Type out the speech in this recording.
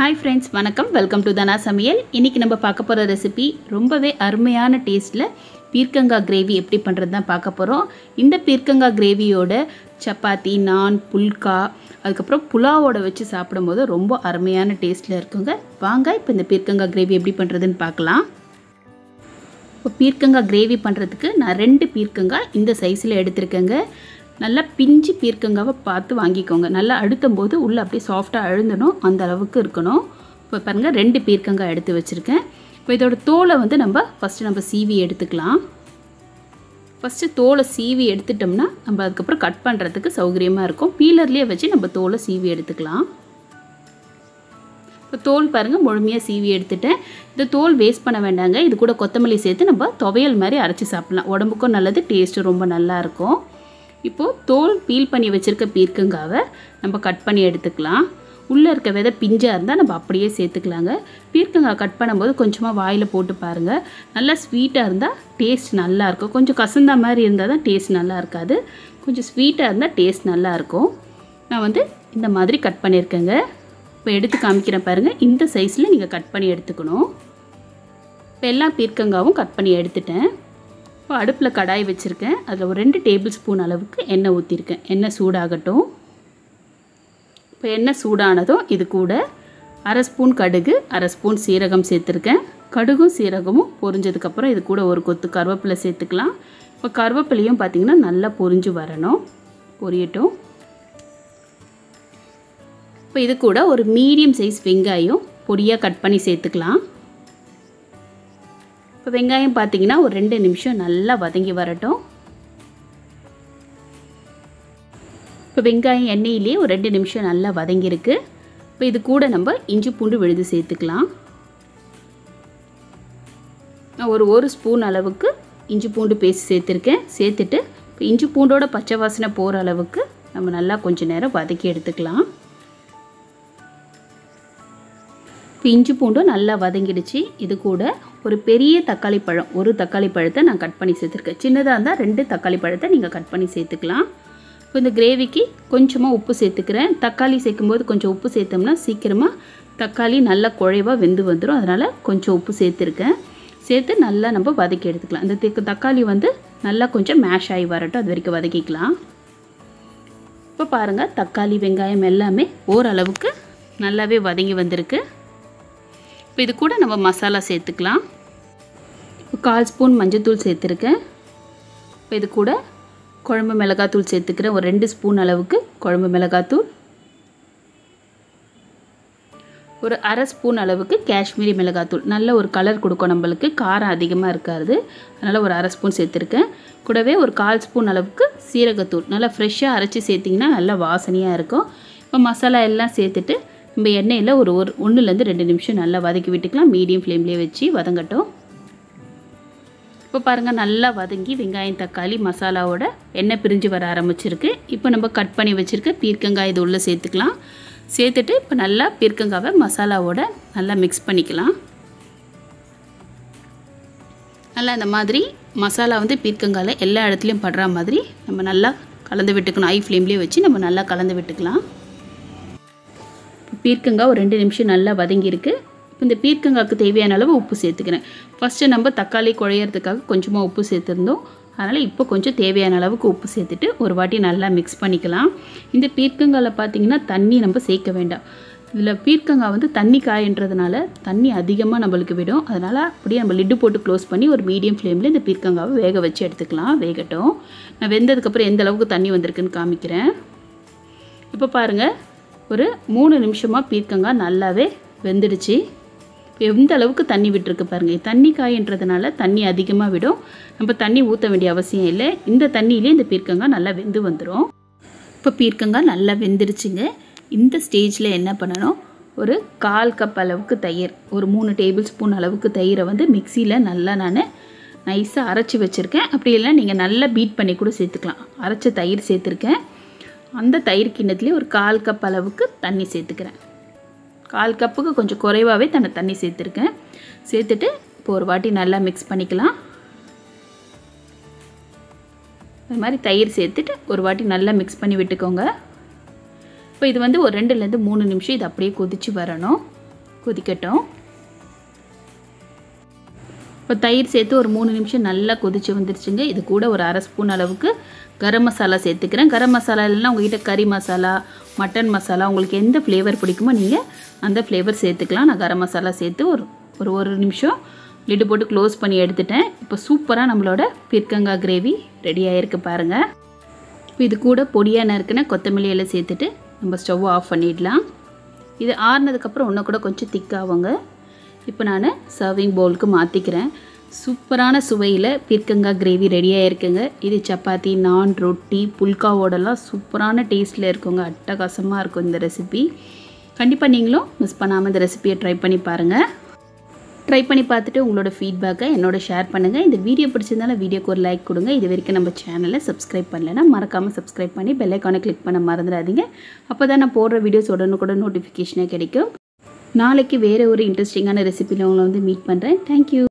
hi friends வணக்கம் welcome to Dhana சமையல் இன்றைக்கி நம்ம பார்க்க போகிற ரெசிபி ரொம்பவே அருமையான டேஸ்ட்டில் பீர்க்கங்காய் கிரேவி எப்படி பண்ணுறது தான் பார்க்க போகிறோம் இந்த பீர்க்கங்காய் கிரேவியோட சப்பாத்தி நான் புல்கா அதுக்கப்புறம் புலாவோட வச்சு சாப்பிடும்போது ரொம்ப அருமையான டேஸ்ட்டில் இருக்குங்க வாங்க இப்போ இந்த பீர்க்கங்காய் கிரேவி எப்படி பண்ணுறதுன்னு பார்க்கலாம் இப்போ பீர்க்கங்காய் கிரேவி பண்ணுறதுக்கு நான் ரெண்டு பீர்க்கங்காய் இந்த சைஸில் எடுத்திருக்கேங்க நல்லா பிஞ்சு பீர்க்கங்காவை பார்த்து வாங்கிக்கோங்க நல்லா அழுத்தும் போது உள்ளே அப்படியே சாஃப்டாக அழுந்தணும் அந்த அளவுக்கு இருக்கணும் இப்போ பாருங்கள் ரெண்டு பீர்க்கங்காய் எடுத்து வச்சுருக்கேன் இப்போ இதோட தோலை வந்து நம்ம ஃபஸ்ட்டு நம்ம சீவி எடுத்துக்கலாம் ஃபஸ்ட்டு தோலை சீவி எடுத்துட்டோம்னா நம்ம அதுக்கப்புறம் கட் பண்ணுறதுக்கு சௌகரியமாக இருக்கும் பீலர்லேயே வச்சு நம்ம தோலை சீவி எடுத்துக்கலாம் இப்போ தோல் பாருங்கள் முழுமையாக சீவி எடுத்துட்டேன் இந்த தோல் வேஸ்ட் பண்ண வேண்டாங்க இது கூட கொத்தமல்லி சேர்த்து நம்ம துவையல் மாதிரி அரைச்சி சாப்பிட்லாம் உடம்புக்கும் நல்லது டேஸ்ட்டும் ரொம்ப நல்லாயிருக்கும் இப்போது தோல் பீல் பண்ணி வச்சுருக்க பீர்க்கங்காவை நம்ம கட் பண்ணி எடுத்துக்கலாம் உள்ளே இருக்க விதை பிஞ்சாக இருந்தால் நம்ம அப்படியே சேர்த்துக்கலாங்க பீர்க்கங்காய் கட் பண்ணும்போது கொஞ்சமாக வாயில் போட்டு பாருங்கள் நல்லா ஸ்வீட்டாக இருந்தால் டேஸ்ட் நல்லாயிருக்கும் கொஞ்சம் கசந்தா மாதிரி இருந்தால் தான் டேஸ்ட் நல்லா இருக்காது கொஞ்சம் ஸ்வீட்டாக இருந்தால் டேஸ்ட் நல்லாயிருக்கும் நான் வந்து இந்த மாதிரி கட் பண்ணியிருக்கேங்க இப்போ எடுத்து காமிக்கிறேன் பாருங்கள் இந்த சைஸில் நீங்கள் கட் பண்ணி எடுத்துக்கணும் இப்போ எல்லா பீர்க்கங்காவும் கட் பண்ணி எடுத்துட்டேன் இப்போ அடுப்பில் கடாய் வச்சுருக்கேன் அதில் ஒரு ரெண்டு டேபிள் ஸ்பூன் அளவுக்கு எண்ணெய் ஊற்றிருக்கேன் எண்ணெய் சூடாகட்டும் இப்போ எண்ணெய் சூடானதும் இது கூட அரை ஸ்பூன் கடுகு அரை ஸ்பூன் சீரகம் சேர்த்துருக்கேன் கடுகும் சீரகமும் பொரிஞ்சதுக்கப்புறம் இது கூட ஒரு கொத்து கருவேப்பிலை சேர்த்துக்கலாம் இப்போ கருவேப்பிலையும் பார்த்திங்கன்னா நல்லா பொரிஞ்சு வரணும் பொரியட்டும் இப்போ இது கூட ஒரு மீடியம் சைஸ் வெங்காயம் பொடியாக கட் பண்ணி சேர்த்துக்கலாம் இப்போ வெங்காயம் பார்த்தீங்கன்னா ஒரு ரெண்டு நிமிஷம் நல்லா வதங்கி வரட்டும் இப்போ வெங்காயம் எண்ணெயிலே ஒரு ரெண்டு நிமிஷம் நல்லா வதங்கியிருக்கு இப்போ இது கூட நம்ம இஞ்சி பூண்டு விழுது சேர்த்துக்கலாம் நான் ஒரு ஒரு ஸ்பூன் அளவுக்கு இஞ்சி பூண்டு பேஸ்ட் சேர்த்துருக்கேன் சேர்த்துட்டு இப்போ இஞ்சி பூண்டோட பச்சை வாசனை போகிற அளவுக்கு நம்ம நல்லா கொஞ்சம் நேரம் வதக்கி எடுத்துக்கலாம் இப்போ இஞ்சி பூண்டும் நல்லா வதங்கிடுச்சு இது கூட ஒரு பெரிய தக்காளி பழம் ஒரு தக்காளி பழத்தை நான் கட் பண்ணி சேர்த்துருக்கேன் சின்னதாக இருந்தால் ரெண்டு தக்காளி பழத்தை நீங்கள் கட் பண்ணி சேர்த்துக்கலாம் இப்போ இந்த கிரேவிக்கு கொஞ்சமாக உப்பு சேர்த்துக்கிறேன் தக்காளி சேர்க்கும்போது கொஞ்சம் உப்பு சேர்த்தோம்னா சீக்கிரமாக தக்காளி நல்லா குழைவாக வெந்து வந்துடும் அதனால் கொஞ்சம் உப்பு சேர்த்துருக்கேன் சேர்த்து நல்லா நம்ம வதக்கி எடுத்துக்கலாம் இந்த திக்கு தக்காளி வந்து நல்லா கொஞ்சம் மேஷ் ஆகி வரட்டும் அது வரைக்கும் வதக்கிக்கலாம் இப்போ பாருங்கள் தக்காளி வெங்காயம் எல்லாமே ஓரளவுக்கு நல்லாவே வதங்கி வந்திருக்கு இப்போ இது கூட நம்ம மசாலா சேர்த்துக்கலாம் கால் ஸ்பூன் மஞ்சத்தூள் சேர்த்துருக்கேன் இப்போ இது கூட குழம்பு மிளகாத்தூள் சேர்த்துக்கிறேன் ஒரு ரெண்டு ஸ்பூன் அளவுக்கு குழம்பு மிளகாத்தூள் ஒரு அரை ஸ்பூன் அளவுக்கு காஷ்மீரி மிளகாத்தூள் நல்ல ஒரு கலர் கொடுக்கும் நம்மளுக்கு காரம் அதிகமாக இருக்காது அதனால் ஒரு அரை ஸ்பூன் சேர்த்துருக்கேன் கூடவே ஒரு கால் ஸ்பூன் அளவுக்கு சீரகத்தூள் நல்லா ஃப்ரெஷ்ஷாக அரைச்சி சேர்த்திங்கன்னா நல்லா வாசனையாக இருக்கும் இப்போ மசாலா எல்லாம் சேர்த்துட்டு நம்ம எண்ணெயில் ஒரு ஒரு ஒன்றுலேருந்து ரெண்டு நிமிஷம் நல்லா வதக்கி விட்டுக்கலாம் மீடியம் ஃப்ளேம்லேயே வச்சு வதங்கட்டும் இப்போ பாருங்கள் நல்லா வதங்கி வெங்காயம் தக்காளி மசாலாவோட எண்ணெய் பிரிஞ்சு வர ஆரம்பிச்சிருக்கு இப்போ நம்ம கட் பண்ணி வச்சுருக்க பீர்க்கங்காய் இது உள்ளே சேர்த்துக்கலாம் சேர்த்துட்டு இப்போ நல்லா பீர்க்கங்காவை மசாலாவோட நல்லா மிக்ஸ் பண்ணிக்கலாம் நல்லா இந்த மாதிரி மசாலா வந்து பீர்க்கங்காயில் எல்லா இடத்துலையும் படுற மாதிரி நம்ம நல்லா கலந்து விட்டுக்கணும் ஐ ஃப்ளேம்லேயே வச்சு நம்ம நல்லா கலந்து விட்டுக்கலாம் பீர்க்கங்காய் ஒரு ரெண்டு நிமிஷம் நல்லா வதங்கியிருக்கு இப்போ இந்த பீர்க்கங்காய்க்கு தேவையான அளவு உப்பு சேர்த்துக்கிறேன் ஃபஸ்ட்டு நம்ம தக்காளி குழையிறதுக்காக கொஞ்சமாக உப்பு சேர்த்துருந்தோம் அதனால் இப்போ கொஞ்சம் தேவையான அளவுக்கு உப்பு சேர்த்துட்டு ஒரு வாட்டி நல்லா மிக்ஸ் பண்ணிக்கலாம் இந்த பீர்க்கங்காயில் பார்த்திங்கன்னா தண்ணி நம்ம சேர்க்க வேண்டாம் இதில் பீர்க்கங்காய் வந்து தண்ணி காயன்றதுனால தண்ணி அதிகமாக நம்மளுக்கு விடும் அதனால் அப்படியே நம்ம லிட்டு போட்டு க்ளோஸ் பண்ணி ஒரு மீடியம் ஃப்ளேமில் இந்த பீர்க்கங்காவை வேக வச்சு எடுத்துக்கலாம் வேகட்டும் நான் வெந்ததுக்கப்புறம் எந்த அளவுக்கு தண்ணி வந்திருக்குன்னு காமிக்கிறேன் இப்போ பாருங்கள் ஒரு மூணு நிமிஷமாக பீர்க்கங்காய் நல்லாவே வெந்துடுச்சு எந்த அளவுக்கு தண்ணி விட்டுருக்கு பாருங்கள் தண்ணி காயன்றதுனால தண்ணி அதிகமாக விடும் நம்ம தண்ணி ஊற்ற வேண்டிய அவசியம் இல்லை இந்த தண்ணியிலே இந்த பீர்க்கங்காய் நல்லா வெந்து வந்துடும் இப்போ பீர்க்கங்காய் நல்லா வெந்துடுச்சுங்க இந்த ஸ்டேஜில் என்ன பண்ணணும் ஒரு கால் கப் அளவுக்கு தயிர் ஒரு மூணு டேபிள் ஸ்பூன் அளவுக்கு தயிரை வந்து மிக்சியில் நல்லா நான் நைஸாக அரைச்சி வச்சுருக்கேன் அப்படி இல்லை நீங்கள் நல்லா பீட் பண்ணி கூட சேர்த்துக்கலாம் அரைச்ச தயிர் சேர்த்துருக்கேன் அந்த தயிர் கிண்ணத்துலேயே ஒரு கால் கப் அளவுக்கு தண்ணி சேர்த்துக்கிறேன் கால் கப்புக்கு கொஞ்சம் குறைவாகவே தன்னை தண்ணி சேர்த்துருக்கேன் சேர்த்துட்டு இப்போ ஒரு வாட்டி நல்லா மிக்ஸ் பண்ணிக்கலாம் அது மாதிரி தயிர் சேர்த்துட்டு ஒரு வாட்டி நல்லா மிக்ஸ் பண்ணி விட்டுக்கோங்க இப்போ இது வந்து ஒரு ரெண்டுலேருந்து மூணு நிமிஷம் இது அப்படியே கொதித்து வரணும் கொதிக்கட்டும் இப்போ தயிர் சேர்த்து ஒரு மூணு நிமிஷம் நல்லா கொதிச்சு வந்துருச்சுங்க இது கூட ஒரு அரை ஸ்பூன் அளவுக்கு கரம் மசாலா சேர்த்துக்கிறேன் கரம் மசாலா இல்லைன்னா உங்ககிட்ட கறி மசாலா மட்டன் மசாலா உங்களுக்கு எந்த ஃப்ளேவர் பிடிக்குமோ நீங்கள் அந்த ஃப்ளேவர் சேர்த்துக்கலாம் நான் கரம் மசாலா சேர்த்து ஒரு ஒரு ஒரு நிமிஷம் லிட்டு போட்டு க்ளோஸ் பண்ணி எடுத்துட்டேன் இப்போ சூப்பராக நம்மளோட பீர்க்கங்காய் கிரேவி ரெடி ஆகிருக்கு பாருங்கள் இப்போ இது கூட பொடியாக நறுக்குன கொத்தமல்லி எல்லாம் சேர்த்துட்டு நம்ம ஸ்டவ் ஆஃப் பண்ணிடலாம் இது ஆறுனதுக்கப்புறம் இன்னும் கூட கொஞ்சம் திக்காகுங்க இப்போ நான் சர்விங் பவுலுக்கு மாற்றிக்கிறேன் சூப்பரான சுவையில் பீர்க்கங்காய் கிரேவி ரெடியாக இருக்குங்க இது சப்பாத்தி நான் ரொட்டி புல்காவோடலாம் சூப்பரான டேஸ்ட்டில் இருக்குங்க அட்டகாசமாக இருக்கும் இந்த ரெசிபி கண்டிப்பாக நீங்களும் மிஸ் பண்ணாமல் இந்த ரெசிபியை ட்ரை பண்ணி பாருங்கள் ட்ரை பண்ணி பார்த்துட்டு உங்களோட ஃபீட்பேக்கை என்னோட ஷேர் பண்ணுங்கள் இந்த வீடியோ பிடிச்சிருந்தாலும் வீடியோக்கு ஒரு லைக் கொடுங்க இது வரைக்கும் நம்ம சேனலை சப்ஸ்கிரைப் பண்ணலைன்னா மறக்காமல் சப்ஸ்கிரைப் பண்ணி பெல் ஐக்கானை கிளிக் பண்ண மறந்துடாதீங்க அப்போ தான் நான் போடுற வீடியோஸ் உடனுக்குட நோட்டிஃபிகேஷனே கிடைக்கும் நாளைக்கு வேறு ஒரு இன்ட்ரெஸ்டிங்கான ரெசிபியில் உங்களை வந்து மீட் பண்ணுறேன் தேங்க்யூ